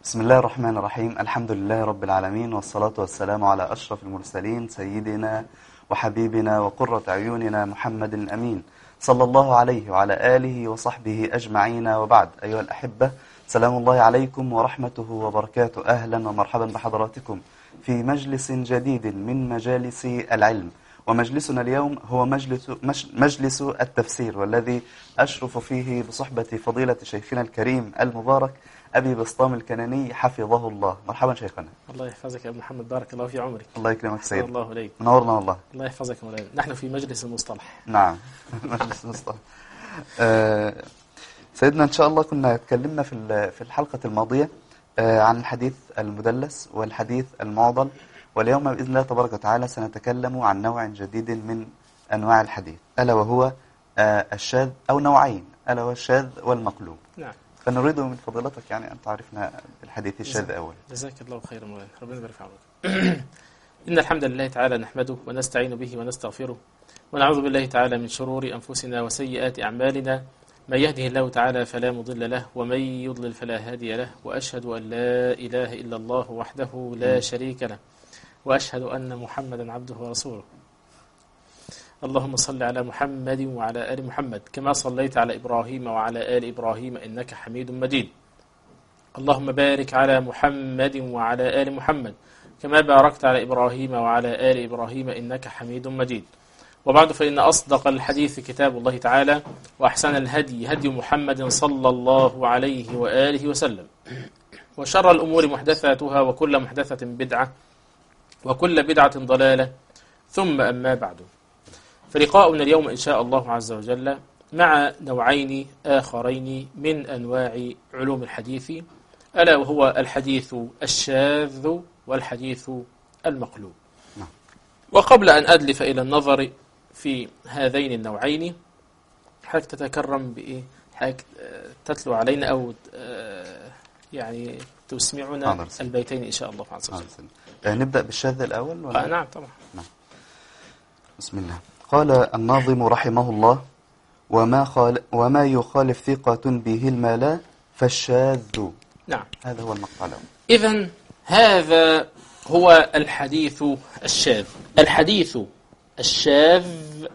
بسم الله الرحمن الرحيم الحمد لله رب العالمين والصلاة والسلام على أشرف المرسلين سيدنا وحبيبنا وقرة عيوننا محمد الأمين صلى الله عليه وعلى آله وصحبه أجمعين وبعد أيها الأحبة سلام الله عليكم ورحمته وبركاته أهلا ومرحبا بحضراتكم في مجلس جديد من مجالس العلم ومجلسنا اليوم هو مجلس, مج- مجلس التفسير والذي أشرف فيه بصحبة فضيلة شيخنا الكريم المبارك أبي بسطام الكناني حفظه الله مرحبا شيخنا الله يحفظك يا ابن محمد بارك الله في عمرك الله يكرمك أحسن سيد الله إليك منورنا والله الله يحفظك يا مولانا نحن في مجلس المصطلح نعم مجلس مصطفى آه، سيدنا إن شاء الله كنا اتكلمنا في ال- في الحلقة الماضية آه، عن الحديث المدلس والحديث المعضل واليوم بإذن الله تبارك وتعالى سنتكلم عن نوع جديد من أنواع الحديث ألا وهو آه، الشاذ أو نوعين ألا وهو الشاذ والمقلوب نعم فنريد من فضيلتك يعني أن تعرفنا الحديث الشاذ أولا جزاك الله خيرا مولانا ربنا يبارك في عمرك إن الحمد لله تعالى نحمده ونستعين به ونستغفره ونعوذ بالله تعالى من شرور أنفسنا وسيئات أعمالنا من يهده الله تعالى فلا مضل له ومن يضلل فلا هادي له وأشهد أن لا إله إلا الله وحده لا شريك له وأشهد أن محمدا عبده ورسوله اللهم صل على محمد وعلى آل محمد كما صليت على إبراهيم وعلى آل إبراهيم إنك حميد مجيد اللهم بارك على محمد وعلى آل محمد كما باركت على إبراهيم وعلى آل إبراهيم إنك حميد مجيد وبعد فإن أصدق الحديث كتاب الله تعالى وأحسن الهدي هدي محمد صلى الله عليه وآله وسلم وشر الأمور محدثاتها وكل محدثة بدعة وكل بدعة ضلالة ثم أما بعد فلقاؤنا اليوم إن شاء الله عز وجل مع نوعين آخرين من أنواع علوم الحديث ألا وهو الحديث الشاذ والحديث المقلوب نعم. وقبل أن أدلف إلى النظر في هذين النوعين حضرتك تتكرم بإيه حضرتك آه، تتلو علينا أو آه، يعني تسمعنا حاضر. البيتين إن شاء الله عز وجل آه، نبدأ بالشاذ الأول ولا آه نعم طبعا بسم الله قال الناظم رحمه الله وما, خال وما يخالف ثقة به الملا فالشاذ نعم هذا هو المقطع الأول إذا هذا هو الحديث الشاذ الحديث الشاذ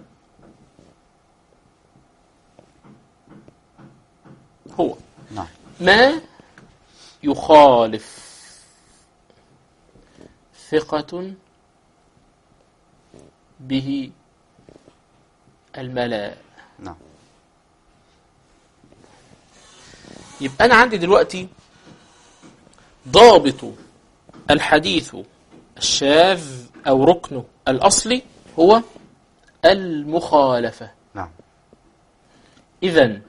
هو نعم ما يخالف ثقة به الملا نعم يبقى أنا عندي دلوقتي ضابط الحديث الشاذ أو ركنه الأصلي هو المخالفة نعم إذا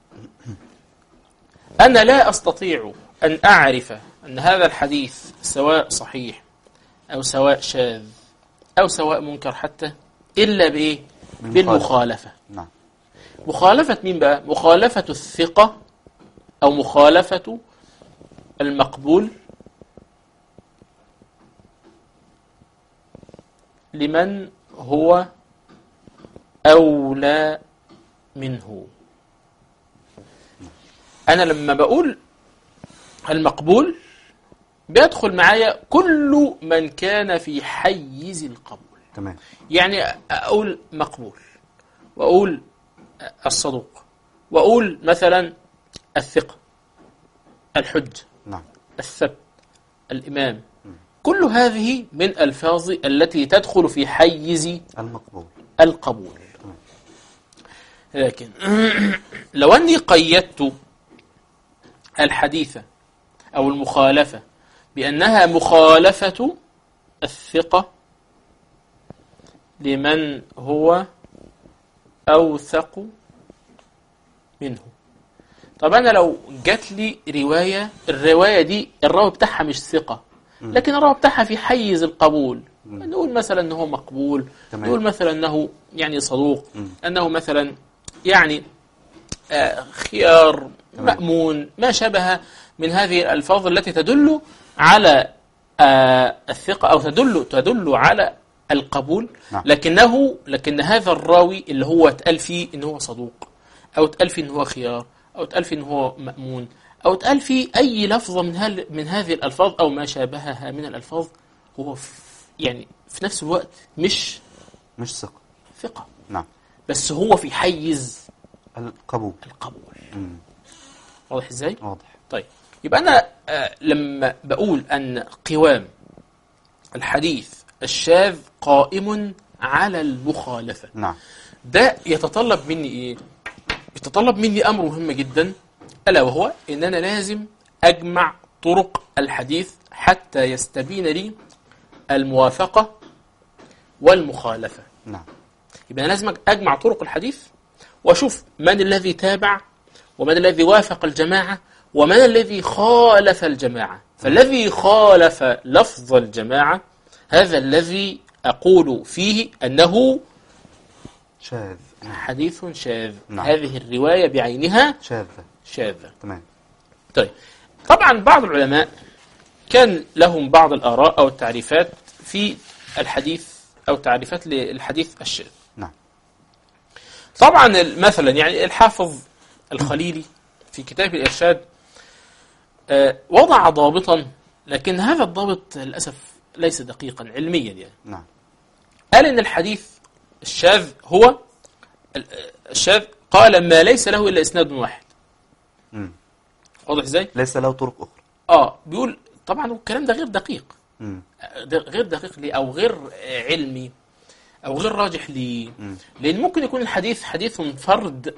أنا لا أستطيع أن أعرف أن هذا الحديث سواء صحيح أو سواء شاذ أو سواء منكر حتى إلا بإيه؟ بالمخالفة. بالمخالفة نعم مخالفة مين بقى؟ مخالفة الثقة أو مخالفة المقبول لمن هو أولى منه أنا لما بقول المقبول بيدخل معايا كل من كان في حيز القبول تمام يعني أقول مقبول وأقول الصدوق وأقول مثلا الثقة الحج نعم الثبت الإمام كل هذه من الفاظ التي تدخل في حيز المقبول القبول لكن لو أني قيدت الحديث أو المخالفة بأنها مخالفة الثقة لمن هو أوثق منه طب أنا لو جات لي رواية الرواية دي الراوي بتاعها مش ثقة لكن الراوي بتاعها في حيز القبول نقول مثلا أنه مقبول تمام. نقول مثلا أنه يعني صدوق مم. أنه مثلا يعني آه، خيار تمام. مأمون ما شابه من هذه الألفاظ التي تدل على آه، الثقة أو تدل تدل على القبول نعم. لكنه لكن هذا الراوي اللي هو اتقال فيه إن هو صدوق أو اتقال فيه إن هو خيار أو اتقال فيه إن هو مأمون أو اتقال فيه أي لفظة من, هال من هذه الألفاظ أو ما شابهها من الألفاظ هو في يعني في نفس الوقت مش مش ثقة ثقة نعم بس هو في حيز القبول القبول مم. واضح ازاي؟ واضح طيب يبقى أنا آه، لما بقول أن قوام الحديث الشاذ قائم على المخالفة نعم ده يتطلب مني ايه يتطلب مني امر مهم جدا الا وهو ان انا لازم اجمع طرق الحديث حتى يستبين لي الموافقه والمخالفه نعم يبقى انا لازم اجمع طرق الحديث واشوف من الذي تابع ومن الذي وافق الجماعه ومن الذي خالف الجماعه فالذي خالف لفظ الجماعه هذا الذي اقول فيه انه شاذ نعم. حديث شاذ نعم. هذه الرواية بعينها شاذة شاذة تمام طيب طبعا بعض العلماء كان لهم بعض الآراء أو التعريفات في الحديث أو تعريفات للحديث الشاذ نعم طبعا مثلا يعني الحافظ الخليلي في كتاب الإرشاد آه، وضع ضابطا لكن هذا الضابط للأسف ليس دقيقا علميا يعني نعم قال ان الحديث الشاذ هو ال- الشاذ قال ما ليس له الا اسناد واحد مم. واضح ازاي ليس له طرق أخرى اه بيقول طبعا الكلام ده غير دقيق مم. ده غير دقيق ليه او غير آه، علمي او غير راجح ليه مم. لان ممكن يكون الحديث حديث فرد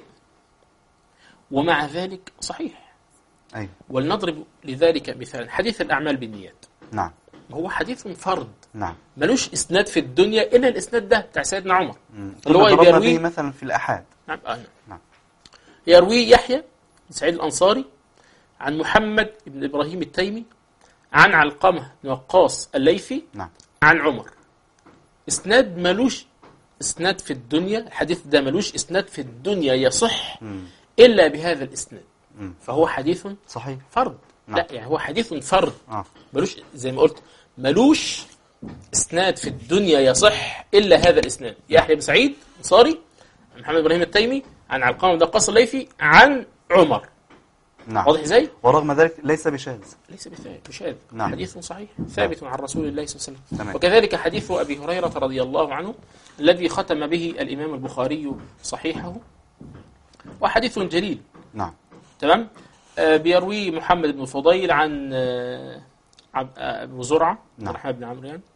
ومع ذلك صحيح أيوة ولنضرب لذلك مثالا حديث الاعمال بالنيات نعم هو حديث فرد نعم ملوش اسناد في الدنيا الا الاسناد ده بتاع سيدنا عمر مم. اللي هو كنا ضربنا بيرويه- به مثلا في الأحاد نعم آه. نعم. يروي يحيى بن سعيد الأنصاري عن محمد بن إبراهيم التيمي عن علقمة بن وقاص الليثي نعم عن عمر اسناد ملوش اسناد في الدنيا الحديث ده ملوش اسناد في الدنيا يصح مم. إلا بهذا الاسناد مم. فهو حديث صحيح فرد نعم. لا يعني هو حديث فرد آه. ملوش زي ما قلت ملوش اسناد في الدنيا يصح الا هذا الاسناد يحيى بن سعيد انصاري عن محمد ابراهيم التيمي عن علقمه بن وقاص الليثي عن عمر نعم واضح ازاي؟ ورغم ذلك ليس بشاذ ليس بث- بشاذ نعم. حديث صحيح ثابت عن رسول الله صلى الله عليه وسلم تمام. وكذلك حديث ابي هريره رضي الله عنه الذي ختم به الامام البخاري صحيحه وحديث جليل نعم تمام آه بيروي محمد بن فضيل عن آه عن آه، ابو زرعه نعم. الرحمن بن عمرو يعني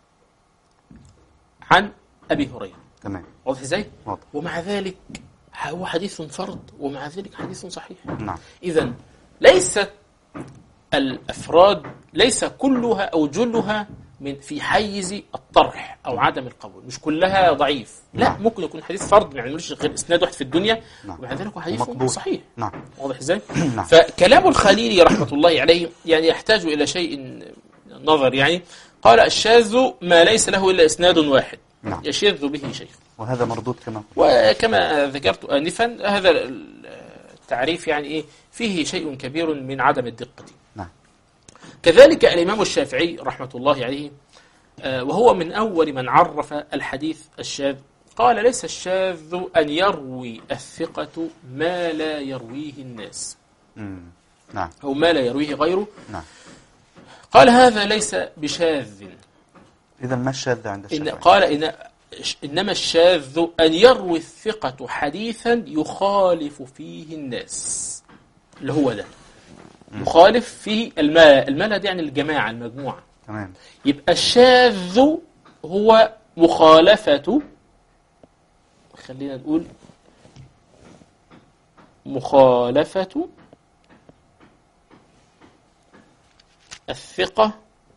عن ابي هريره تمام واضح ازاي؟ واضح ومع ذلك هو حديث فرد ومع ذلك حديث صحيح نعم إذا ليست الأفراد ليس كلها أو جلها من في حيز الطرح أو عدم القبول مش كلها ضعيف لا نعم. ممكن يكون حديث فرد ما يعملوش غير إسناد واحد في الدنيا نعم. ومع ذلك هو حديث ومقبول. صحيح نعم واضح ازاي؟ نعم. فكلام الخليلي رحمة الله عليه يعني يحتاج إلى شيء من النظر يعني قال الشاذ ما ليس له إلا إسناد واحد نعم. يشذ به شيخ وهذا مردود كما وكما ذكرت آنفا هذا التعريف يعني إيه فيه شيء كبير من عدم الدقة نعم كذلك الإمام الشافعي رحمة الله عليه آه، وهو من أول من عرف الحديث الشاذ قال ليس الشاذ أن يروي الثقة ما لا يرويه الناس مم. نعم أو ما لا يرويه غيره نعم قال هذا ليس بشاذ إذا ما الشاذ عند إن الشافعي قال إن إنما الشاذ أن يروي الثقة حديثا يخالف فيه الناس اللي هو ده يخالف فيه الملا الملا دي يعني الجماعة المجموعة تمام يبقى الشاذ هو مخالفة خلينا نقول مخالفة الثقة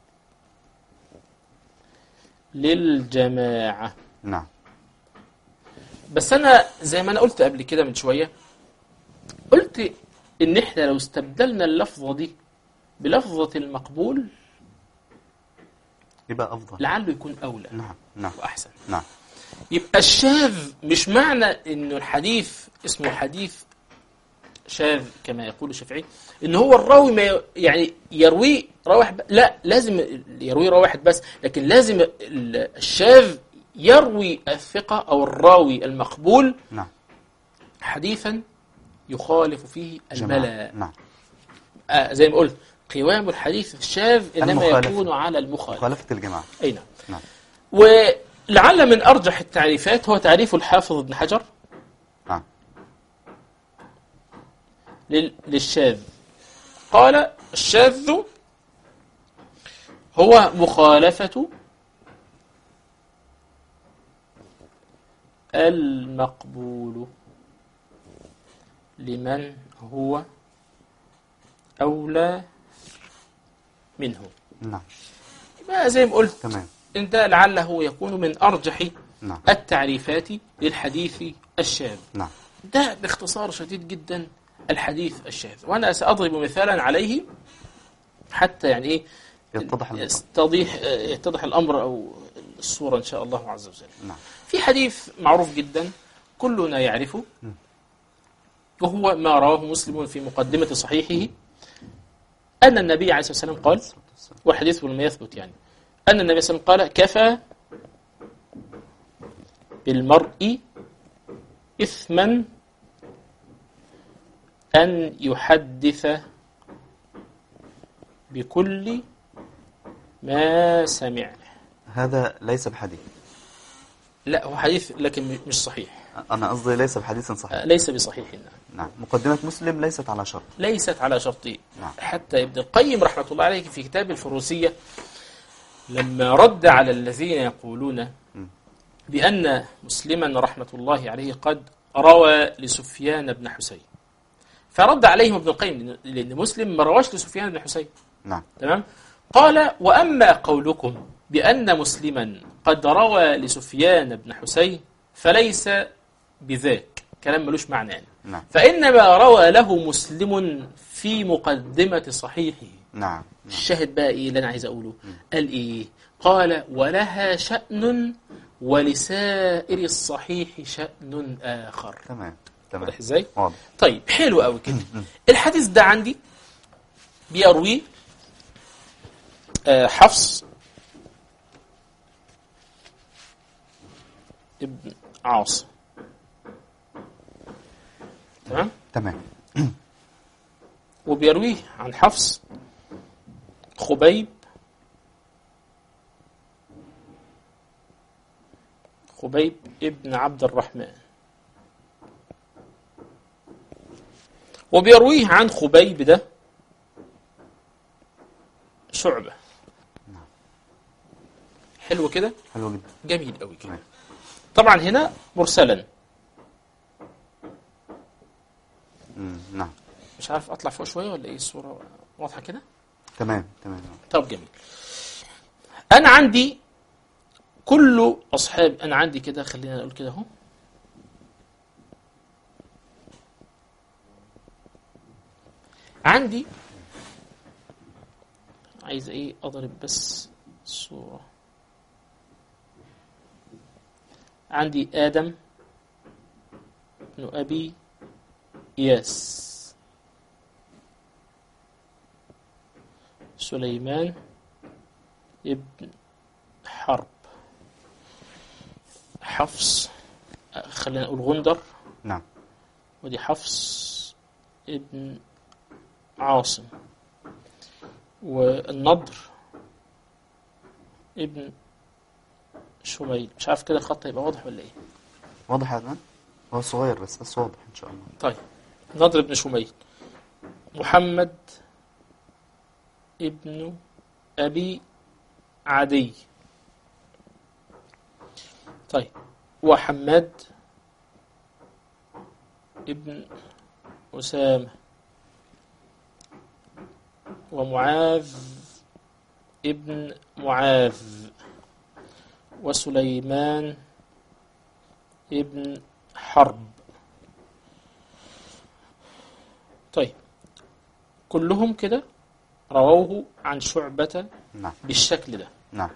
للجماعة نعم بس أنا زي ما أنا قلت قبل كده من شوية قلت إن إحنا لو استبدلنا اللفظة دي بلفظة المقبول يبقى أفضل لعله يكون أولى نعم نعم وأحسن نعم يبقى الشاذ مش معنى انه الحديث اسمه حديث شاذ كما يقول الشافعي ان هو الراوي ما ي- يعني يروي راوي واحد ب- لا لازم يروي راوي واحد بس لكن لازم ال- الشاذ يروي الثقة او الراوي المقبول نعم حديثا يخالف فيه جماعة الملا نعم يبقى زي ما قلت قوام الحديث الشاذ انما المخالفة. يكون على المخالف مخالفة الجماعة اي نعم نعم. ولعل من ارجح التعريفات هو تعريف الحافظ ابن حجر نعم لل- للشاذ قال الشاذ هو مخالفة المقبول لمن هو أولى منه نعم يبقى زي ما قلت تمام إن ده لعله يكون من أرجح نعم التعريفات للحديث الشاذ نعم ده باختصار شديد جدا الحديث الشاذ وأنا سأضرب مثالا عليه حتى يعني إيه يتضح الموضوع. يستضيح يتضح الأمر أو الصورة إن شاء الله عز وجل نعم في حديث معروف جدا كلنا يعرفه وهو ما رواه مسلم في مقدمة صحيحه أن النبي عليه الصلاة والسلام قال والحديث لما يثبت يعني أن النبي صلى الله عليه وسلم قال كفى بالمرء إثما أن يحدث بكل ما سمع هذا ليس بحديث لا هو حديث لكن مش صحيح أنا قصدي ليس بحديث صحيح ليس بصحيح نعم. نعم مقدمة مسلم ليست على شرط ليست على شرطه نعم. حتى ابن القيم رحمة الله عليه في كتاب الفروسية لما رد على الذين يقولون بأن مسلما رحمة الله عليه قد روى لسفيان بن حسين فرد عليهم ابن القيم لأن- لأن مسلم ما رواش لسفيان بن حسين نعم تمام قال وأما قولكم بأن مسلما قد روى لسفيان بن حسين فليس بذاك كلام ملوش معنى يعني. نعم فإنما روى له مسلم في مقدمة صحيحه نعم نعم الشاهد بقى إيه اللي أنا عايز أقوله قال إيه قال ولها شأن ولسائر الصحيح شأن آخر تمام تمام واضح إزاي؟ واضح طيب حلو قوي كده الحديث ده عندي بيرويه آه، حفص ابن عاصم تمام تمام وبيرويه عن حفص خبيب خبيب ابن عبد الرحمن وبيرويه عن خبيب ده شعبة حلو كده حلو جدا جميل قوي كده تمام. طبعا هنا مرسلا مم، نعم مش عارف اطلع فوق شويه ولا ايه الصوره واضحه كده تمام تمام طب جميل انا عندي كل اصحاب انا عندي كده خلينا نقول كده اهو عندي عايز ايه اضرب بس الصورة عندي ادم ابن ابي ياس سليمان ابن حرب حفص آه، خلينا نقول غندر نعم ودي حفص ابن عاصم والنضر ابن شميل مش عارف كده الخط هيبقى واضح ولا ايه واضح يا عدنان هو صغير بس بس واضح ان شاء الله طيب نضر بن شميل محمد ابن أبي عدي طيب وحماد ابن أسامة ومعاذ ابن معاذ وسليمان ابن حرب طيب كلهم كده رووه عن شعبة نعم بالشكل ده نعم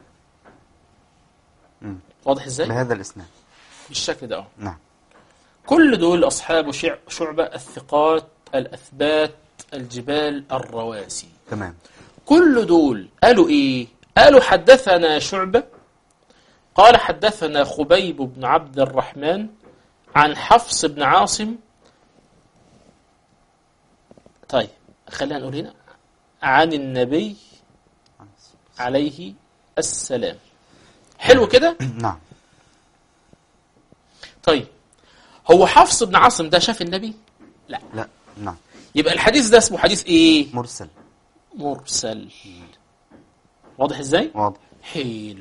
مم. واضح ازاي؟ بهذا الاسناد بالشكل ده اه نعم كل دول أصحاب شع- شعبة الثقات الأثبات الجبال الرواسي تمام كل دول قالوا إيه؟ قالوا حدثنا شعبة قال حدثنا خبيب بن عبد الرحمن عن حفص بن عاصم طيب خلينا نقول هنا عن النبي عليه السلام حلو كده نعم طيب هو حفص بن عاصم ده شاف النبي لا لا نعم يبقى الحديث ده اسمه حديث ايه مرسل مرسل واضح ازاي واضح حلو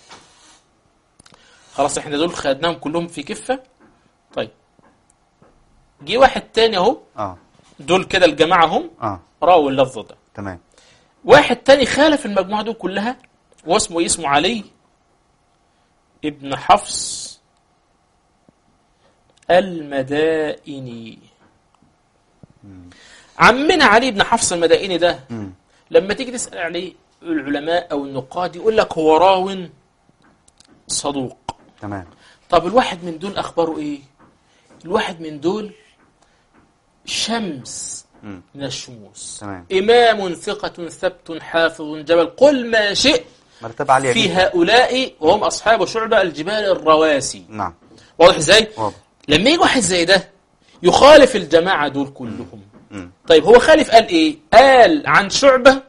خلاص احنا دول خدناهم كلهم في كفة طيب جه واحد تاني اهو اه دول كده الجماعة هم اه راوا اللفظ ده تمام واحد تاني خالف المجموعة دول كلها واسمه اسمه علي ابن حفص المدائني عمنا علي بن حفص المدائني ده مم. لما تيجي تسأل عليه العلماء أو النقاد يقول لك هو راو صدوق تمام طب الواحد من دول أخباره إيه؟ الواحد من دول شمس مم. من الشموس تمام. إمام ثقة ثبت حافظ جبل قل ما شئت مرتبة عالية في جدا هؤلاء وهم أصحاب شعبة الجبال الرواسي نعم واضح إزاي؟ واضح لما يجي واحد زي ده يخالف الجماعة دول كلهم مم. طيب هو خالف قال ايه قال عن شعبة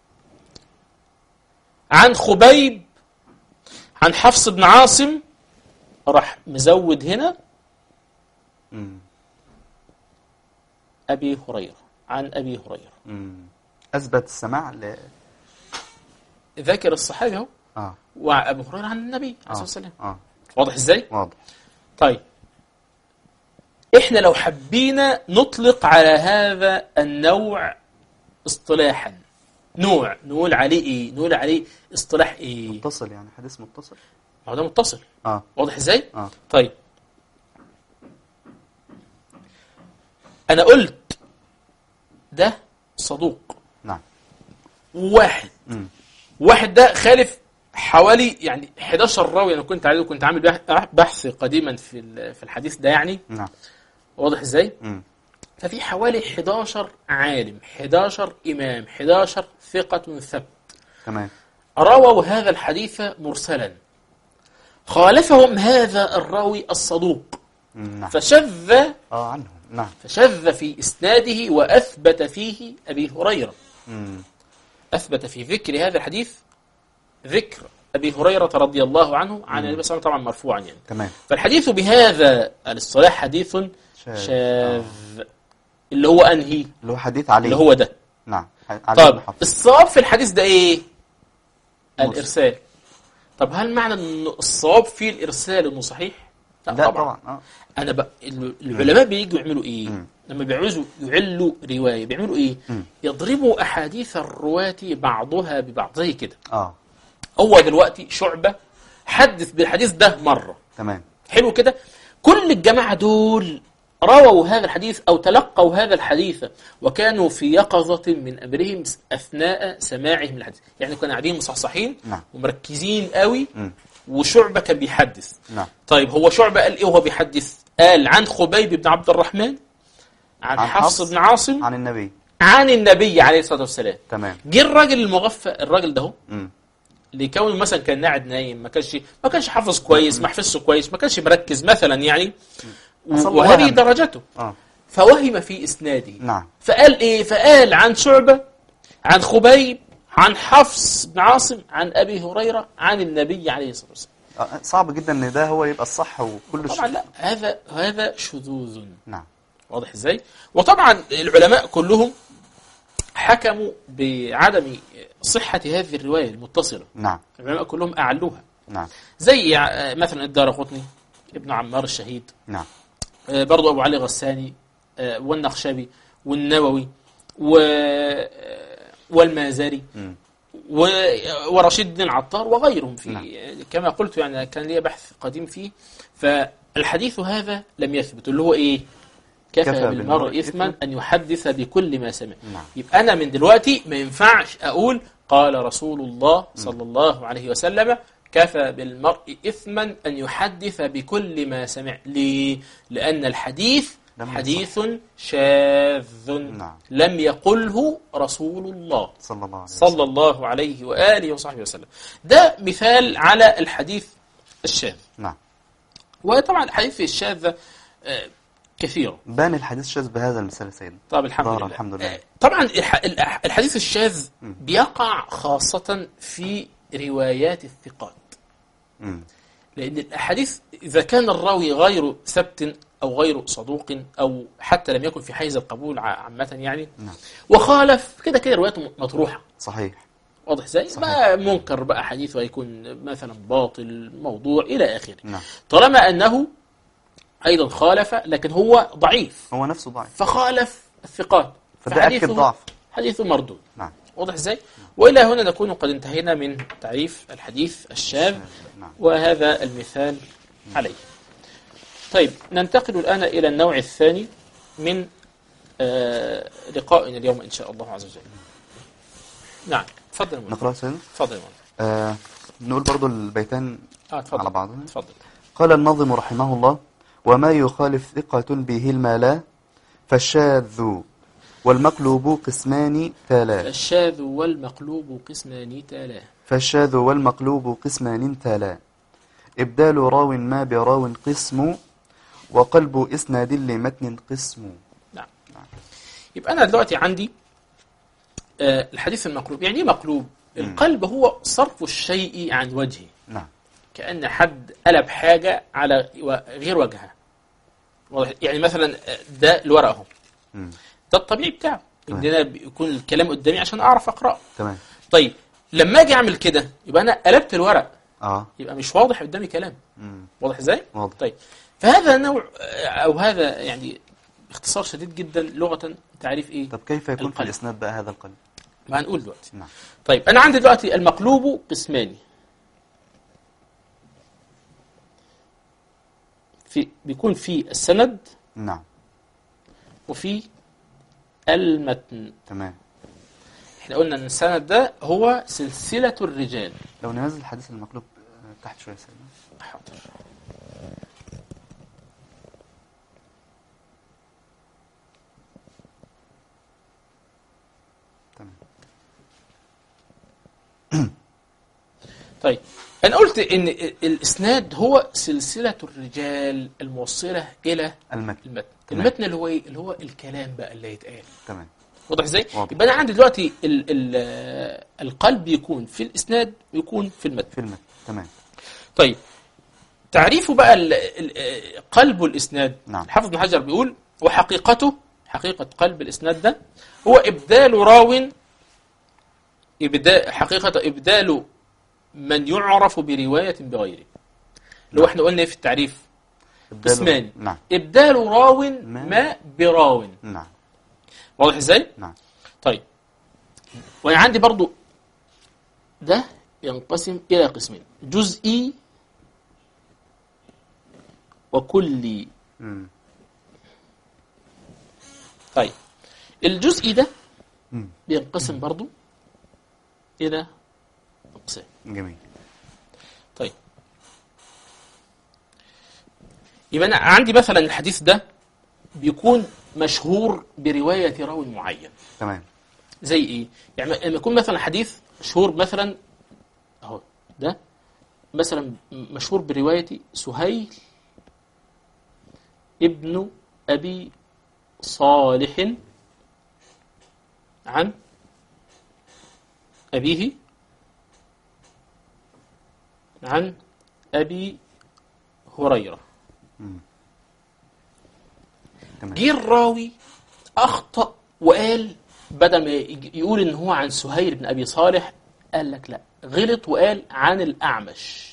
عن خبيب عن حفص بن عاصم راح مزود هنا مم. أبي هريرة عن أبي هريرة مم. أثبت السماع ل... ذاكر الصحابي اهو اه وأبي هريرة عن النبي عليه الصلاة اه والسلام اه واضح ازاي؟ واضح طيب احنا لو حبينا نطلق على هذا النوع اصطلاحا نوع نقول عليه ايه نقول عليه اصطلاح ايه متصل يعني حديث متصل ما هو ده متصل اه واضح ازاي اه طيب انا قلت ده صدوق نعم واحد مم. واحد ده خالف حوالي يعني 11 راوي انا كنت عليه كنت عامل بح- بحث قديما في ال- في الحديث ده يعني نعم واضح ازاي مم. ففي حوالي 11 عالم 11 إمام 11 ثقة ثبت تمام رووا هذا الحديث مرسلا خالفهم هذا الراوي الصدوق مم. نعم فشذ اه عنهم نعم فشذ في إسناده وأثبت فيه أبي هريرة مم. أثبت في ذكر هذا الحديث ذكر أبي هريرة رضي الله عنه عن النبي صلى الله عليه وسلم طبعا مرفوعا يعني تمام فالحديث بهذا الاصطلاح حديث شاذ. شاذ اللي هو أنهي اللي هو حديث علي اللي هو ده نعم علي بن طب حفص الصواب في الحديث ده ايه مرسل. الارسال طب هل معنى ان الصواب في الارسال انه صحيح لا, لا طبعا اه انا ب... ال- العلماء بييجوا يعملوا ايه مم. لما بيعوزوا يعلوا روايه بيعملوا ايه مم. يضربوا احاديث الرواة بعضها ببعض زي كده اه هو دلوقتي شعبه حدث بالحديث ده مره تمام حلو كده كل الجماعة دول رووا هذا الحديث أو تلقوا هذا الحديث وكانوا في يقظة من أمرهم أثناء سماعهم الحديث يعني كانوا قاعدين مصحصحين نعم. ومركزين قوي مم. وشعبة كان بيحدث نعم طيب هو شعبة قال إيه وهو بيحدث قال عن خبيب بن عبد الرحمن عن, عن حفص حفص بن عاصم عن النبي عن النبي عليه الصلاة والسلام تمام جه الراجل المغفى الراجل ده هو مم. لكونه مثلا كان قاعد نايم ما كانش ما كانش حافظ كويس ما حفظش كويس ما كانش مركز مثلا يعني و- أصل وهذه وهم. درجته اه فوهم في اسناده نعم فقال ايه فقال عن شعبه عن خبيب عن حفص بن عاصم عن ابي هريره عن النبي عليه الصلاه والسلام آه، صعب جدا ان ده هو يبقى الصح وكله طبعا ش... لا هذا هذا شذوذ نعم واضح ازاي وطبعا العلماء كلهم حكموا بعدم صحه هذه الروايه المتصله نعم العلماء كلهم اعلوها نعم زي آه، مثلا الدار قطني ابن عمار الشهيد نعم آه، برضو أبو علي غساني آه، والنخشبي والنووي و آه، والمازري مم. و- ورشيد الدين العطار وغيرهم في نعم. كما قلت يعني كان لي بحث قديم فيه فالحديث هذا لم يثبت اللي هو ايه كفى, كفى بالمرء بالمرء إثما إثما أن يحدث بكل ما سمع نعم. يبقى أنا من دلوقتي ما ينفعش أقول قال رسول الله صلى الله عليه وسلم كفى بالمرء إثما أن يحدث بكل ما سمع ليه؟ لأن الحديث لم يصح. حديث شاذ نعم. لم يقله رسول الله صلى الله عليه وسلم صلى الله عليه وآله وصحبه وسلم ده مثال على الحديث الشاذ نعم وطبعا الحديث الشاذ آه، كثيرة بان الحديث شاذ بهذا المثال يا سيدنا طب الحمد ظهر لله الحمد لله. آه، طبعا الح- الح- الحديث الشاذ بيقع خاصة في روايات الثقات مم. لأن الأحاديث إذا كان الراوي غير ثبت أو غير صدوق أو حتى لم يكن في حيز القبول ع- عامة يعني نعم. وخالف كده كده روايته مطروحة صحيح واضح ازاي؟ صحيح. بقى منكر بقى حديثه هيكون مثلا باطل موضوع إلى آخره نعم طالما أنه أيضا خالف لكن هو ضعيف هو نفسه ضعيف فخالف الثقات فده أكد فحديثه- ضعف حديثه مردود نعم واضح ازاي؟ والى هنا نكون قد انتهينا من تعريف الحديث الشاذ نعم وهذا المثال عليه. طيب ننتقل الان الى النوع الثاني من آه لقائنا اليوم ان شاء الله عز وجل. نعم تفضل يا مولانا. نقرأ سيدنا تفضل يا مولانا. آه نقول برضو البيتان اه تفضل على بعضهم تفضل قال الناظم رحمه الله وما يخالف ثقة به الملا فالشاذ والمقلوب قسمان تالا الشاذ والمقلوب قسمان تالاه فالشاذ والمقلوب قسمان تالا إبدال راو ما براو قسم وقلب إسناد لمتن قسم نعم يبقى انا دلوقتي عندي آه الحديث المقلوب يعني ايه مقلوب؟ القلب هو صرف الشيء عن وجهه نعم كأن حد قلب حاجة على و- غير وجهها واضح؟ يعني مثلا ده الورق اهو مم. ده الطبيعي بتاعه تمام. ان انا بيكون الكلام قدامي عشان اعرف اقراه تمام طيب لما اجي اعمل كده يبقى انا قلبت الورق اه يبقى مش واضح قدامي كلام مم. واضح ازاي واضح طيب فهذا نوع او هذا يعني باختصار شديد جدا لغه تعريف ايه طب كيف يكون في القلب. الإسناد بقى هذا القلب ما هنقول دلوقتي نعم طيب انا عندي دلوقتي المقلوب قسمان في بيكون في السند نعم وفي المتن تمام احنا قلنا ان السند ده هو سلسلة الرجال لو ننزل الحديث المقلوب آه، تحت شوية سيدنا حاضر تمام طيب انا قلت ان الاسناد هو سلسلة الرجال الموصلة الى المتن المتن تمام. المتن اللي هو ايه اللي هو الكلام بقى اللي يتقال تمام واضح ازاي واضح. يبقى انا عندي دلوقتي ال ال القلب يكون في الاسناد ويكون في المتن في المتن تمام طيب تعريفه بقى ال ال قلب الاسناد نعم. الحافظ ابن حجر بيقول وحقيقته حقيقة قلب الاسناد ده هو ابدال راو إبدال حقيقة ابدال من يعرف برواية بغيره لو احنا قلنا إيه في التعريف إبدال- قسمان نعم ابدال راو ما- ما براو نعم واضح ازاي نعم طيب وانا عندي برضو ده ينقسم الى قسمين جزئي وكلي مم. طيب الجزئي ده مم. بينقسم برضو الى اقسام جميل طيب يبقى انا عندي مثلا الحديث ده بيكون مشهور بروايه راوي معين تمام زي ايه؟ يعني لما يكون مثلا حديث مشهور مثلا اهو ده مثلا مشهور برواية سهيل ابن أبي صالح عن أبيه عن أبي هريرة تمام جه الراوي اخطا وقال بدل ما يج- يقول ان هو عن سهيل بن ابي صالح قال لك لا غلط وقال عن الاعمش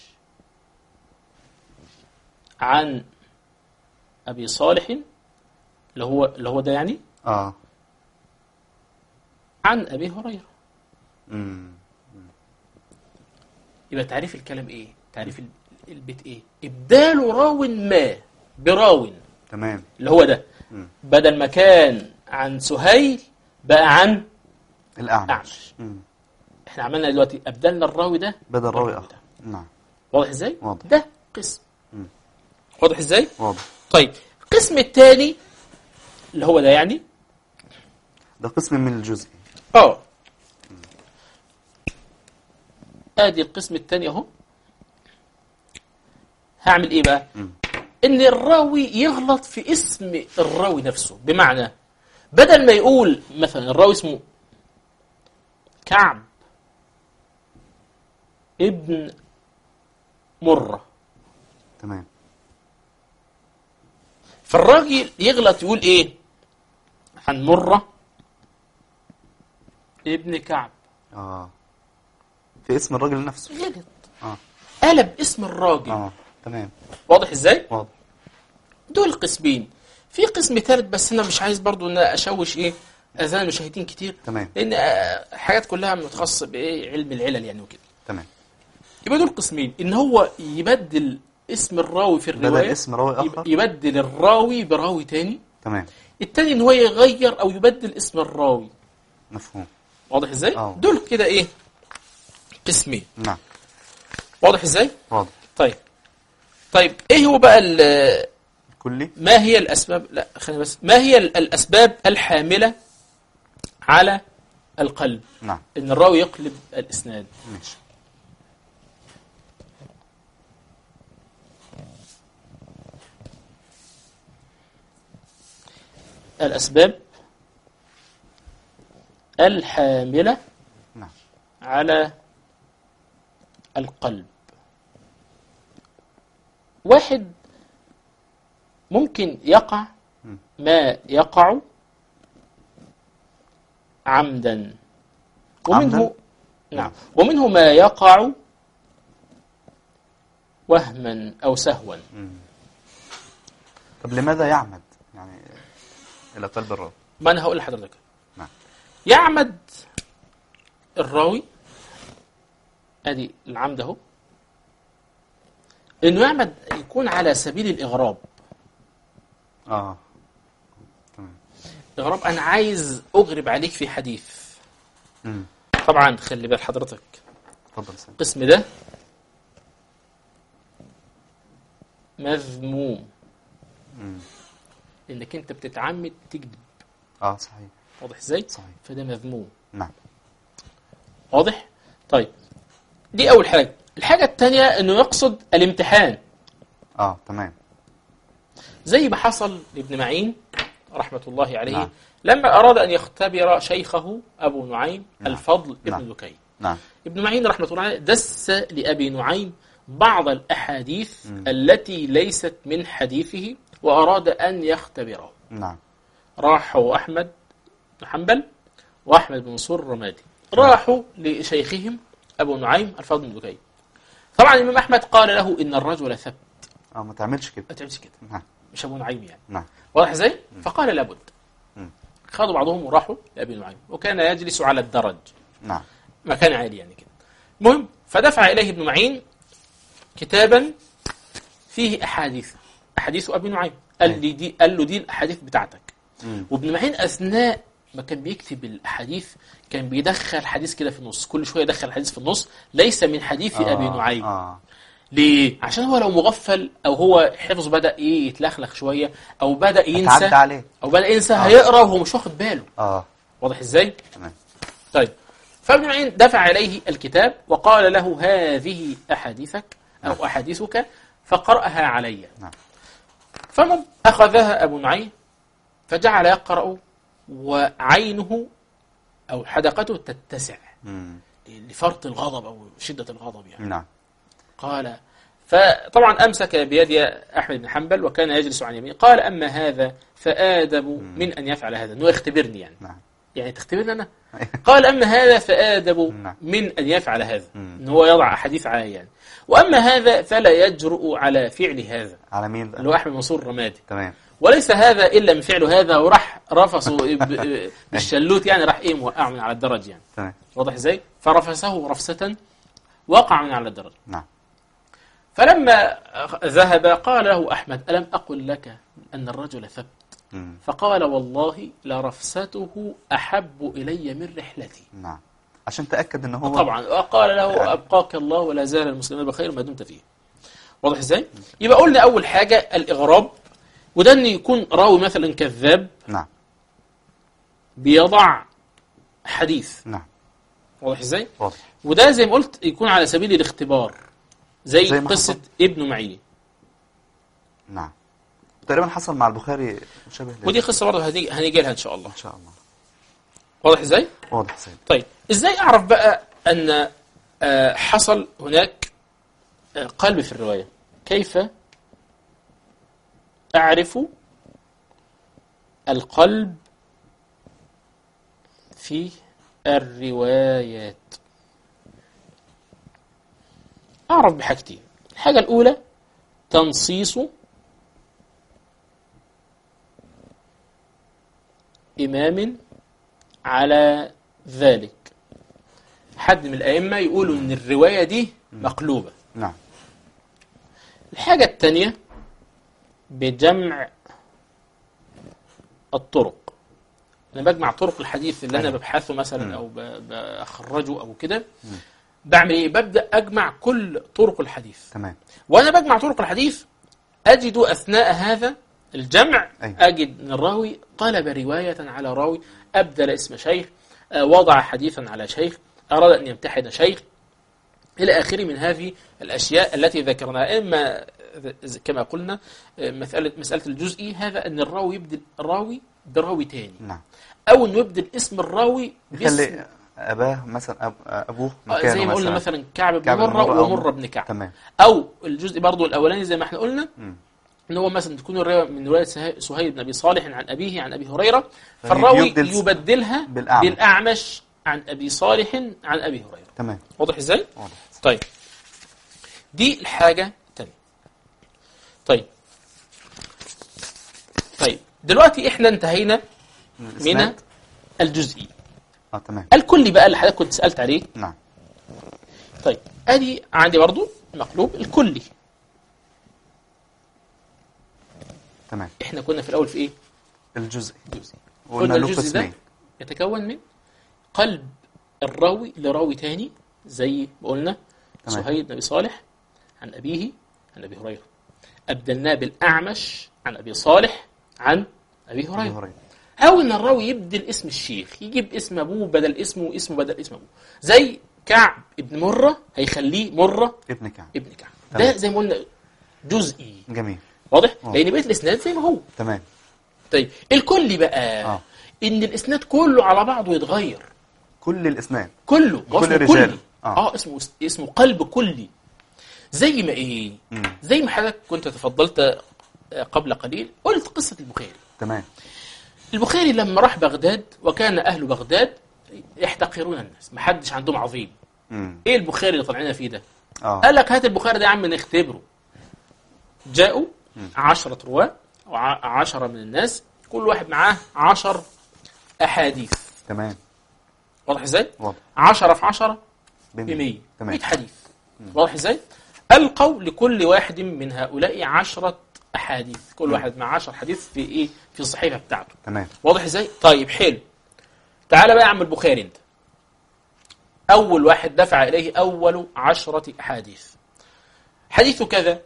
عن ابي صالح اللي هو اللي هو ده يعني اه عن ابي هريره مم. يبقى تعريف الكلام ايه تعريف ال- البيت ايه ابدال راو ما براو تمام اللي هو ده مم. بدل ما كان عن سهيل بقى عن الأعمش أعمش. مم. احنا عملنا دلوقتي ابدلنا الراوي ده بدل راوي بالراوي آخر نعم واضح ازاي؟ واضح. ده قسم مم. واضح ازاي؟ واضح طيب القسم الثاني اللي هو ده يعني ده قسم من الجزء اه ادي القسم الثاني اهو هعمل ايه بقى؟ مم. ان الراوي يغلط في اسم الراوي نفسه بمعنى بدل ما يقول مثلا الراوي اسمه كعب ابن مرة تمام فالراجل يغلط يقول ايه عن مرة ابن كعب اه في اسم الراجل نفسه غلط اه قلب اسم الراجل اه تمام واضح ازاي واضح دول قسمين في قسم ثالث بس انا مش عايز برضو ان أنا اشوش ايه اذان المشاهدين كتير تمام لان آه، حاجات كلها متخصصه بايه علم العلل يعني وكده تمام يبقى دول قسمين ان هو يبدل اسم الراوي في بدل الروايه اسم راوي يب- اخر يبدل الراوي براوي تاني تمام التاني ان هو يغير او يبدل اسم الراوي مفهوم واضح ازاي آه. دول كده ايه قسمين نعم واضح ازاي واضح طيب طيب ايه هو بقى ال- كلي ما هي الاسباب لا خلينا بس ما هي ال- الاسباب الحامله على القلب نعم ان الراوي يقلب الاسناد ماشي الاسباب الحامله نعم على القلب واحد ممكن يقع مم. ما يقع عمدا ومنه عمداً؟ نعم ومنه ما يقع وهما أو سهوا مم. طب لماذا يعمد يعني الى قلب الراوي ما أنا هقول لحضرتك نعم يعمد الراوي ادي العمد اهو انه يعمد يكون على سبيل الاغراب اه تمام اغراب انا عايز اغرب عليك في حديث امم طبعا خلي بال حضرتك اتفضل سيد القسم ده مذموم امم انك انت بتتعمد تكذب اه صحيح واضح ازاي صحيح فده مذموم نعم واضح طيب دي اول حاجه الحاجه الثانيه انه يقصد الامتحان اه تمام زي ما حصل لابن معين رحمة الله عليه نعم. لما أراد أن يختبر شيخه أبو نعيم نعم. الفضل نعم. ابن دكين نعم ابن معين رحمة الله عليه دس لأبي نعيم بعض الأحاديث مم. التي ليست من حديثه وأراد أن يختبره نعم راح هو أحمد بن حنبل وأحمد بن منصور الرمادي راحوا لشيخهم أبو نعيم الفضل بن دكين طبعا الإمام أحمد قال له إن الرجل ثبت اه ما تعملش كده ما تعملش كده نعم مش أبو نعيم يعني نعم واضح ازاي؟ فقال لابد مم. خدوا بعضهم وراحوا لابي نعيم وكان يجلس على الدرج نعم مكان عالي يعني كده المهم فدفع اليه ابن معين كتابا فيه احاديث احاديث ابي نعيم قال لي دي قال له دي الاحاديث بتاعتك مم. وابن معين اثناء ما كان بيكتب الاحاديث كان بيدخل حديث كده في النص كل شويه يدخل حديث في النص ليس من حديث آه، ابي نعيم اه ليه عشان هو لو مغفل او هو حفظه بدا ايه يتلخلخ شويه او بدا ينسى اتعدى عليه او بدا ينسى هيقرا وهو مش واخد باله اه واضح ازاي تمام طيب فابن معين دفع اليه الكتاب وقال له هذه احاديثك او احاديثك فقراها علي نعم. فمن اخذها ابو نعيم فجعل يقرا وعينه او حدقته تتسع مم. لفرط الغضب او شده الغضب يعني نعم قال فطبعا امسك بيد احمد بن حنبل وكان يجلس عن يمينه قال اما هذا فادب من ان يفعل هذا انه يختبرني يعني نعم يعني تختبرني انا قال اما هذا فادب نعم. من ان يفعل هذا مم. ان هو يضع احاديث على يعني واما هذا فلا يجرؤ على فعل هذا على مين اللي بقى هو احمد منصور الرمادي تمام وليس هذا الا من فعل هذا وراح رفسه ب- بالشلوت يعني راح ايه موقعه من على الدرج يعني تمام واضح ازاي فرفسه رفسه وقع من على الدرج نعم فلما ذهب قال له أحمد ألم أقل لك أن الرجل ثبت مم. فقال والله لرفسته أحب إلي من رحلتي نعم عشان تأكد ان هو طبعا وقال له أبقاك الله ولا زال المسلمين بخير ما دمت فيه واضح ازاي؟ يبقى قلنا أول حاجة الإغراب وده أن يكون راوي مثلا كذاب نعم بيضع حديث نعم واضح ازاي؟ واضح وده زي ما قلت يكون على سبيل الاختبار زي, زي ما قصة حصل. ابن معين نعم تقريبا حصل مع البخاري مشابه لذلك. ودي قصة برضه هنيجي هنيجي لها إن شاء الله ان شاء الله واضح إزاي؟ واضح سيد طيب إزاي أعرف بقى أن آه، حصل هناك آه، قلب في الرواية كيف أعرف القلب في الروايات أعرف بحاجتين الحاجة الأولى تنصيص إمام على ذلك حد من الأئمة يقولوا إن الرواية دي مقلوبة نعم الحاجة الثانية بجمع الطرق أنا بجمع طرق الحديث اللي أنا أيوة. ببحثه مم. مثلا أو ب- بخرجه أو كده بعمل إيه؟ ببدأ أجمع كل طرق الحديث تمام وأنا بجمع طرق الحديث أجد أثناء هذا الجمع أيوة. أجد أن الراوي قلب رواية على راوي أبدل اسم شيخ آه، وضع حديثا على شيخ أراد أن يمتحن شيخ إلى آخره من هذه الأشياء التي ذكرناها إما ذ- كما قلنا آه، مسألة مسألة الجزئي هذا أن الراوي يبدل الراوي براوي تاني نعم أو أنه يبدل اسم الراوي باسم يخلي اباه مثلا أب... ابوه آه، مكانه زي ما قلنا مثلا مثلا كعب بن كعب بن مرة مرة أو- ومرة بن كعب تمام أو الجزء برضو الأولاني زي ما احنا قلنا مم. ان هو مثلا تكون الروايه من روايه سه- سهيل بن ابي صالح عن ابيه عن ابي هريره فهي- فالراوي يبدل س- يبدلها بالأعمش. بالاعمش عن ابي صالح عن ابي هريره تمام واضح ازاي واضح طيب دي الحاجه الثانيه طيب طيب دلوقتي احنا انتهينا من الإسناد؟ الجزئي اه تمام الكلي بقى اللي حضرتك كنت سالت عليه نعم طيب ادي عندي برضو مقلوب الكلي تمام احنا كنا في الاول في ايه الجزء جزئي قلنا قلنا له الجزء ده قسمين يتكون من قلب الراوي لراوي تاني زي ما قلنا تمام. سهيل بن ابي صالح عن ابيه عن ابي هريره ابدلناه بالاعمش عن ابي صالح عن ابي أبي هريره هريرة. او ان الراوي يبدل اسم الشيخ يجيب اسم ابوه بدل اسمه واسمه بدل اسم ابوه زي كعب ابن مره هيخليه مره ابن كعب ابن كعب تمام. ده زي ما قلنا جزئي جميل واضح آه. لان بقيه الاسناد زي ما هو تمام طيب الكل بقى آه. ان الاسناد كله على بعضه يتغير كل الاسناد كله هو كل اسمه الرجال. كلي آه. اه, اسمه اسمه قلب كلي زي ما ايه مم. زي ما حضرتك كنت تفضلت آه، قبل قليل قلت قصة البخاري تمام البخاري لما راح بغداد وكان أهل بغداد يحتقرون الناس محدش عندهم عظيم مم. ايه البخاري اللي طالعين فيه ده اه قال لك هات البخاري ده يا عم نختبره جاءوا عشرة رواة أو ع- عشرة من الناس كل واحد معاه عشر أحاديث تمام واضح ازاي؟ واضح عشرة في عشرة ب بمية. 100 تمام 100 حديث واضح ازاي؟ ألقوا لكل واحد من هؤلاء عشرة أحاديث كل واحد مع عشر حديث في إيه؟ في الصحيفة بتاعته تمام واضح ازاي؟ طيب حلو تعال بقى يا عم البخاري انت أول واحد دفع إليه أول عشرة أحاديث حديث كذا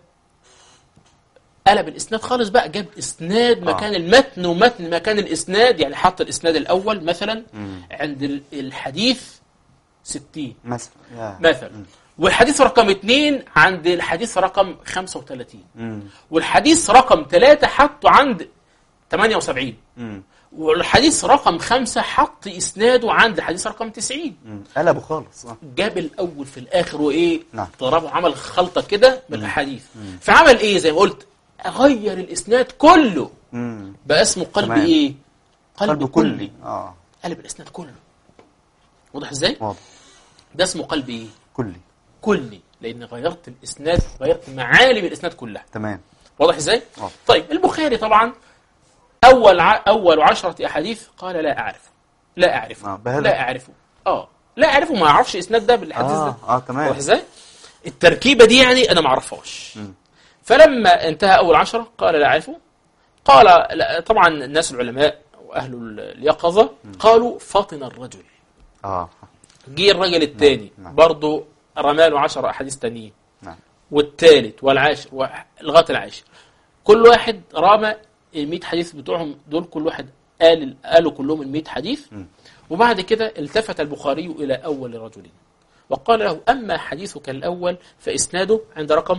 قلب الإسناد خالص بقى جاب إسناد آه. مكان المتن ومتن مكان الإسناد يعني حط الإسناد الأول مثلا مم. عند ال- الحديث 60 مثلا يا مثلا والحديث رقم اثنين عند الحديث رقم 35 مم. والحديث رقم ثلاثة حطه عند 78 مم. والحديث رقم خمسة حط إسناده عند الحديث رقم 90 مم. قلبه خالص اه جاب الأول في الآخر وإيه نعم. ضربه عمل خلطة كده بالأحاديث فعمل إيه زي ما قلت غير الإسناد كله مم. بقى اسمه قلب تمام. إيه قلب, قلبه كلي كلي اه قلب الإسناد كله واضح إزاي واضح ده اسمه قلب إيه كلي كلي لان غيرت الاسناد غيرت معالم الاسناد كلها تمام واضح ازاي واضح. طيب البخاري طبعا اول ع... اول عشرة احاديث قال لا اعرف لا اعرفه آه، بهذا- لا اعرفه اه لا اعرفه ما اعرفش اسناد ده بالحديث اه ده اه تمام واضح ازاي التركيبه دي يعني انا ما اعرفهاش مم. فلما انتهى اول عشرة قال لا اعرفه قال لا طبعا الناس العلماء واهل اليقظه قالوا فطن الرجل اه جه الرجل الثاني نعم. برضه رمى له 10 احاديث تانيين نعم والثالث والعاشر و- لغايه العاشر كل واحد رمى ال 100 حديث بتوعهم دول كل واحد قال قالوا كلهم ال 100 حديث مم. وبعد كده التفت البخاري الى اول رجل وقال له اما حديثك الاول فاسناده عند رقم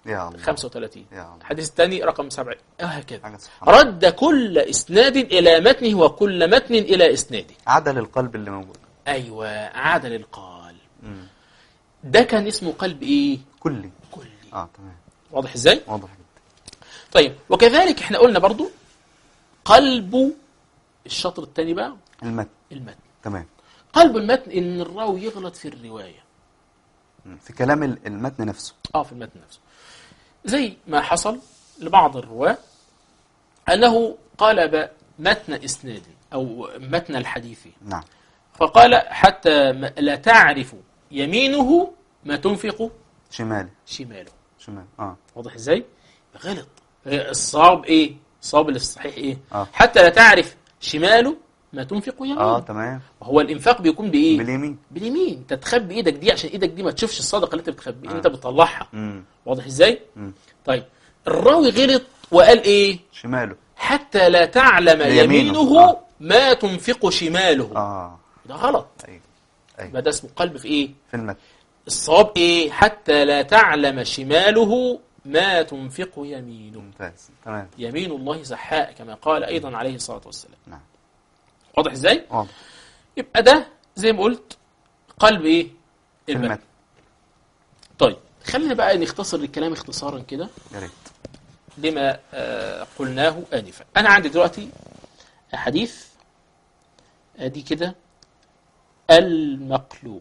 يا الله 35 يا الله الحديث الثاني رقم 70 وهكذا حاجة سبحان الله رد كل إسناد إلى متنه وكل متن إلى إسناده عدل القلب اللي موجود أيوة عاد للقال مم. ده كان اسمه قلب إيه؟ كلي كلي اه تمام واضح إزاي؟ واضح جدا طيب وكذلك احنا قلنا برضو قلب الشطر الثاني بقى المتن المتن تمام قلب المتن ان الراوي يغلط في الروايه مم. في كلام ال- المتن نفسه اه في المتن نفسه زي ما حصل لبعض الرواه انه قلب متن اسناد او متن الحديث نعم فقال حتى ما- لا تعرف يمينه ما تنفق شمالي شماله شمال اه واضح ازاي غلط هي الصواب ايه الصواب الصحيح ايه آه. حتى لا تعرف شماله ما تنفق يمينه اه تمام هو الانفاق بيكون بايه باليمين باليمين انت تخبي ايدك دي عشان ايدك دي ما تشوفش الصدقه اللي انت بتخبي آه. انت بتطلعها مم. واضح ازاي مم. طيب الراوي غلط وقال ايه شماله حتى لا تعلم يمينه. يمينه آه. ما تنفق شماله اه ده غلط ايوه يبقى ايوه ده اسمه قلب في ايه في المتن الصواب ايه حتى لا تعلم شماله ما تنفق يمينه ممتاز تمام يمين الله سحاء كما قال ايضا عليه الصلاه والسلام نعم واضح ازاي واضح يبقى ده زي ما قلت قلب ايه في المتن المتن طيب خلينا بقى نختصر الكلام اختصارا كده يا ريت لما آه، قلناه آنفا أنا عندي دلوقتي حديث أدي كده المقلوب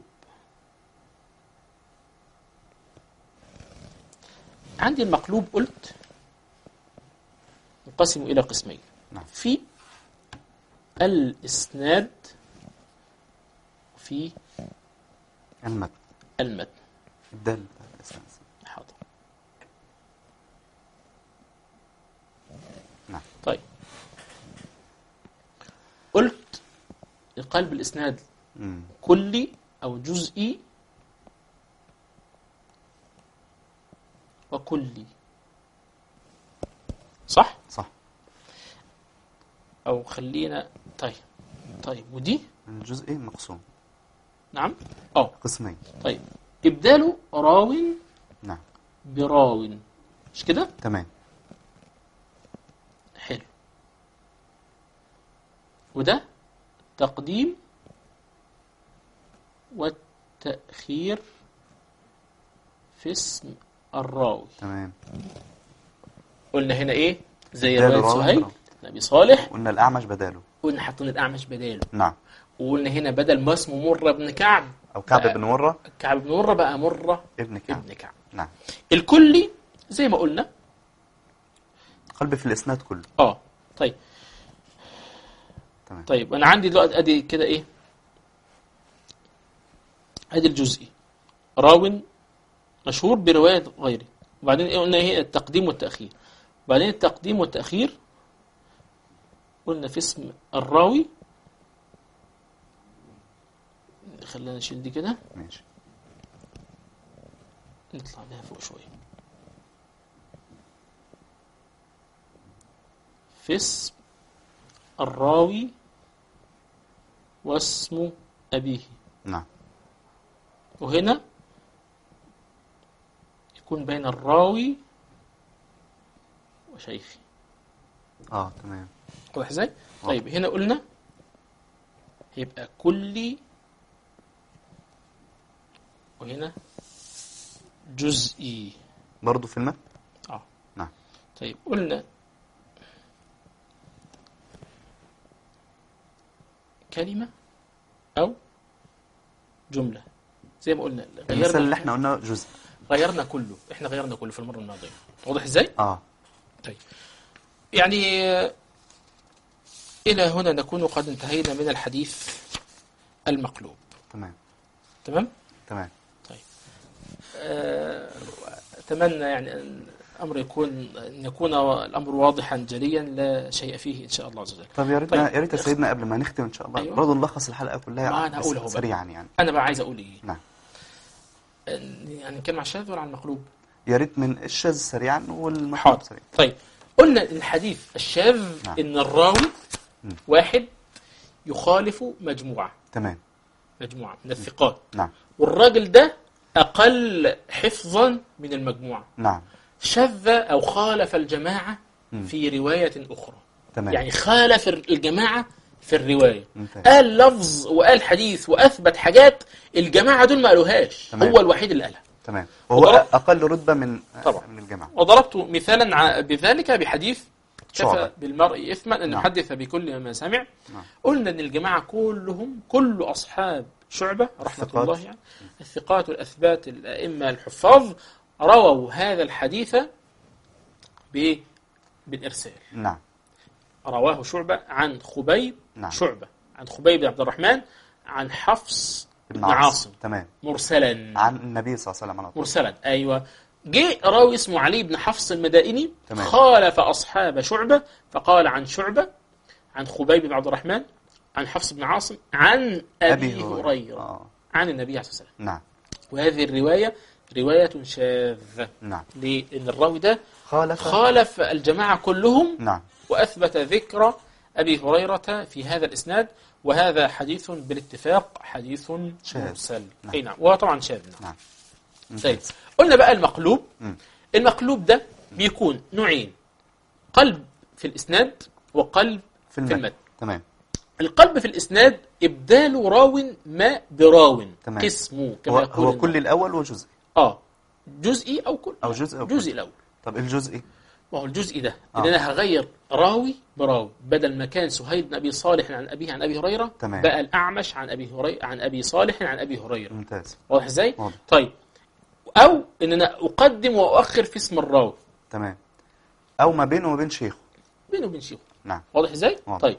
عندي المقلوب قلت ينقسم إلى قسمين نعم. في الإسناد وفي المتن المتن الدال بتاع الاساس حاضر نعم. طيب قلت قلب الإسناد مم. كلي أو جزئي وكلي صح؟ صح أو خلينا طيب طيب ودي الجزء مقسوم نعم أه قسمين طيب إبدال راو نعم براو مش كده؟ تمام حلو وده تقديم والتأخير في اسم الراوي تمام قلنا هنا ايه زي بدال رواية راوي سهيل براوي. نبي صالح قلنا الأعمش بداله قلنا حاطين الأعمش بداله نعم وقلنا هنا بدل ما اسمه مرة بن كعب أو كعب بقى- بن مرة كعب بن مرة بقى مرة ابن كعب ابن كعب نعم الكلي زي ما قلنا قلب في الإسناد كله اه طيب تمام طيب انا عندي دلوقتي ادي كده ايه ادي الجزئي راو مشهور برواية غيره وبعدين ايه قلنا ايه التقديم والتأخير وبعدين التقديم والتأخير قلنا في اسم الراوي خلينا نشيل دي كده ماشي نطلع بيها فوق شوية في اسم الراوي واسم أبيه نعم وهنا يكون بين الراوي وشيخه اه تمام واضح ازاي؟ طيب هنا قلنا هيبقى كلي وهنا جزئي برضه في المتن اه نعم طيب قلنا كلمة أو جملة زي ما قلنا المثال اللي غيرنا احنا قلنا جزء غيرنا كله احنا غيرنا كله في المرة الماضية واضح ازاي؟ اه طيب يعني آه، إلى هنا نكون قد انتهينا من الحديث المقلوب تمام تمام؟ تمام آه، أتمنى يعني أن الأمر يكون أن يكون الأمر واضحا جليا لا شيء فيه إن شاء الله عز وجل طب يا ريت طيب. يا ريت يا سيدنا قبل ما نختم ان شاء الله أيوة. برضه نلخص الحلقه كلها ما أنا بس هقول أهو بقى. سريعا يعني أنا بقى عايز أقول إيه؟ نعم يعني نتكلم عن الشاذ ولا عن المقلوب؟ يا ريت من الشاذ سريعا والمحمود حاضر سريعا طيب قلنا الحديث الشاذ نعم. إن الراوي مم. واحد يخالف مجموعة تمام مجموعة من الثقات نعم والراجل ده أقل حفظا من المجموعة نعم شذ أو خالف الجماعة مم. في رواية أخرى تمام يعني خالف الجماعة في الرواية ممتاز. قال لفظ وقال حديث وأثبت حاجات الجماعة دول ما قالوهاش تمام. هو الوحيد اللي قالها تمام وهو وضرب- اقل رتبه من طبعا. من الجماعه وضربت مثالا ع- بذلك بحديث شعبة. كفى بالمرء إثما أن نعم. يحدث بكل ما سمع نعم. قلنا أن الجماعة كلهم كل أصحاب شعبة رحمة الثقات. الله يعني الثقات والأثبات الأئمة الحفاظ رووا هذا الحديث ب- بالإرسال نعم رواه شعبة عن خبيب نعم. شعبة عن خبيب بن عبد الرحمن عن حفص بن عاصم تمام مرسلا عن النبي صلى الله عليه وسلم على طول مرسلا ايوه جه راوي اسمه علي بن حفص المدائني تمام. خالف اصحاب شعبه فقال عن شعبه عن خبيب بن عبد الرحمن عن حفص بن عاصم عن ابي هريره آه. عن النبي عليه الصلاه والسلام نعم وهذه الروايه روايه شاذه نعم ليه؟ لان الراوي ده خالف خالف الجماعه كلهم نعم وأثبت ذكر أبي هريرة في هذا الإسناد وهذا حديث بالاتفاق حديث شاذ. مرسل نعم. أي نعم وهو طبعا شاذ نعم. نعم طيب ممتاز. قلنا بقى المقلوب مم. المقلوب ده بيكون نوعين قلب في الإسناد وقلب في في المتن المتن تمام القلب في الإسناد إبدال راو ما براو تمام. قسمه كما هو, يقول هو كل الاول وجزء آه جزئي أو كل أو جزء أو جزء كل. الأول طب الجزئي ما هو الجزء ده آه. ان انا هغير راوي براوي بدل ما كان سهيل بن ابي صالح عن ابيه عن ابي هريره تمام. بقى الاعمش عن ابي هريره عن ابي صالح عن ابي هريره ممتاز واضح ازاي واضح. طيب او ان انا اقدم واؤخر في اسم الراوي تمام او ما بينه وما بين شيخه بينه وبين شيخه نعم واضح ازاي واضح. طيب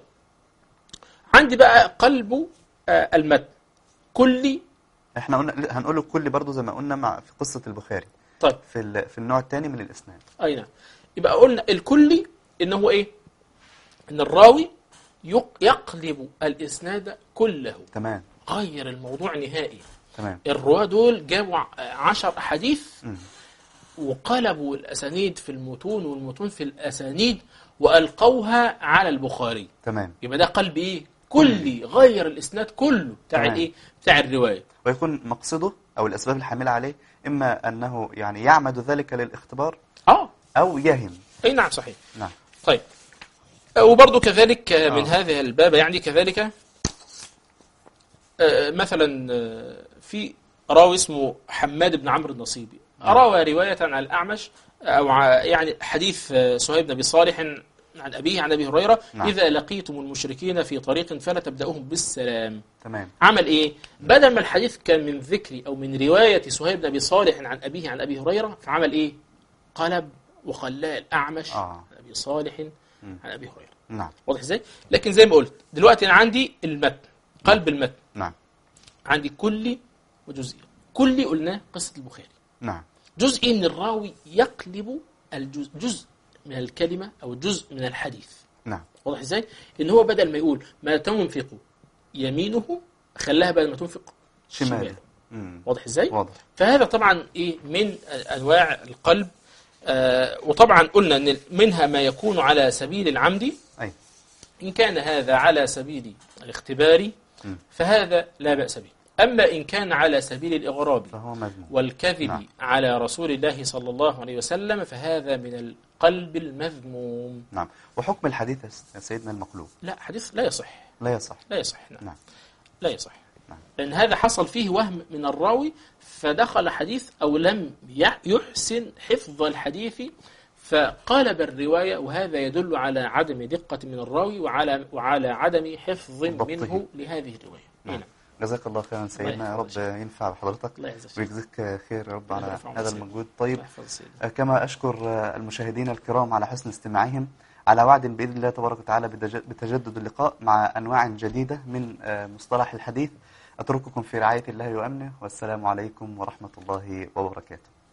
عندي بقى قلب آه، المتن كلي احنا قلنا هنقول الكل برضو زي ما قلنا مع في قصة البخاري طيب في ال... في النوع الثاني من الاسناد اي نعم يبقى قلنا الكلي ان هو ايه ان الراوي يق- يقلب الاسناد كله تمام غير الموضوع نهائي تمام الرواة دول جابوا ع- عشر أحاديث مم. وقلبوا الأسانيد في المتون والمتون في الأسانيد وألقوها على البخاري تمام يبقى ده قلب إيه؟ كلي غير الإسناد كله بتاع تمام. الإيه؟ بتاع الرواية ويكون مقصده او الاسباب الحاملة عليه اما انه يعني يعمد ذلك للاختبار آه او يهم أي نعم صحيح نعم طيب وبرضه كذلك من آه. هذه الباب يعني كذلك آه، مثلا آه، في راوي اسمه حماد بن عمرو النصيبي روى رواية عن الأعمش أو ع- يعني حديث آه، سهيب بن أبي صالح عن أبيه عن أبي هريرة نعم. إذا لقيتم المشركين في طريق فلا تبدأوهم بالسلام تمام عمل إيه؟ بدل ما الحديث كان من ذكر أو من رواية سهيب بن أبي صالح عن أبيه عن أبي هريرة فعمل إيه؟ قلب وخلاه الأعمش آه. عن أبي صالح مم. عن أبي هريرة نعم واضح ازاي؟ لكن زي ما قلت دلوقتي انا عندي المتن قلب المتن نعم عندي كلي وجزئي كلي قلناه قصة البخاري نعم جزئي من الراوي يقلب الجزء جزء من الكلمة أو جزء من الحديث نعم واضح ازاي؟ إن هو بدل ما يقول ما تنفق يمينه خلاها بدل ما تنفق شمال شماله مم. واضح ازاي؟ واضح فهذا طبعا ايه من انواع القلب آه وطبعا قلنا ان منها ما يكون على سبيل العمد اي إن كان هذا على سبيل الاختبار م. فهذا لا بأس به أما إن كان على سبيل الإغراب فهو مذموم والكذب نعم. على رسول الله صلى الله عليه وسلم فهذا من القلب المذموم نعم وحكم الحديث يا سيدنا المقلوب لا حديث لا يصح لا يصح لا يصح نعم. نعم لا يصح نعم. لأن هذا حصل فيه وهم من الراوي فدخل حديث أو لم يح- يحسن حفظ الحديث فقالب الرواية وهذا يدل على عدم دقة من الراوي وعلى وعلى عدم حفظ ضبطه. منه لهذه الرواية نعم. نعم. جزاك الله خيرا سيدنا يا رب يحفظك. ينفع بحضرتك الله يجزاك ويجزيك خير يا رب الله على يرفع هذا مسيرك. المجهود طيب الله يحفظ سيدي. آه، كما أشكر آه، المشاهدين الكرام على حسن استماعهم على وعد بإذن الله تبارك وتعالى بتج- بتجدد اللقاء مع أنواع جديدة من آه، مصطلح الحديث أترككم في رعاية الله وأمنه والسلام عليكم ورحمة الله وبركاته